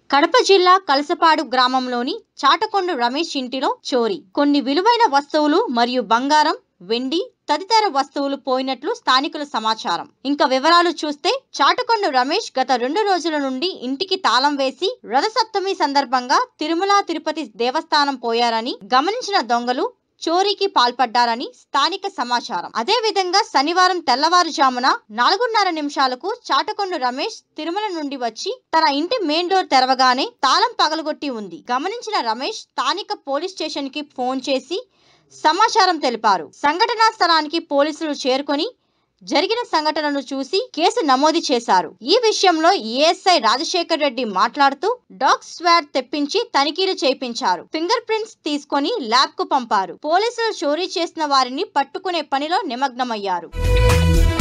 కడప జిల్లా కలసపాడు గ్రామంలోని చాటకొండ రమేష్ ఇంటిలో చోరీ కొన్ని విలువైన వస్తువులు మరియు బంగారం వెండి తదితర వస్తువులు పోయినట్లు స్థానికుల సమాచారం ఇంకా వివరాలు చూస్తే చాటకొండ రమేష్ గత రెండు రోజుల నుండి ఇంటికి తాళం వేసి రథసప్తమి సందర్భంగా తిరుమల తిరుపతి దేవస్థానం పోయారని గమనించిన దొంగలు చోరీకి పాల్పడ్డారని స్థానిక సమాచారం అదే విధంగా శనివారం తెల్లవారుజామున నాలుగున్నర నిమిషాలకు చాటకొండ రమేష్ తిరుమల నుండి వచ్చి తన ఇంటి మెయిన్ డోర్ తెరవగానే తాళం పగలగొట్టి ఉంది గమనించిన రమేష్ స్థానిక పోలీస్ స్టేషన్ కి ఫోన్ చేసి సమాచారం తెలిపారు సంఘటనా స్థలానికి పోలీసులు చేరుకొని జరిగిన సంఘటనను చూసి కేసు నమోదు చేశారు ఈ విషయంలో ఏఎస్ఐ రాజశేఖర్ రెడ్డి మాట్లాడుతూ డాగ్ స్వాడ్ తెప్పించి తనిఖీలు చేయించారు ఫింగర్ ప్రింట్స్ తీసుకొని ల్యాబ్ కు పంపారు పోలీసులు చోరీ చేసిన వారిని పట్టుకునే పనిలో నిమగ్నమయ్యారు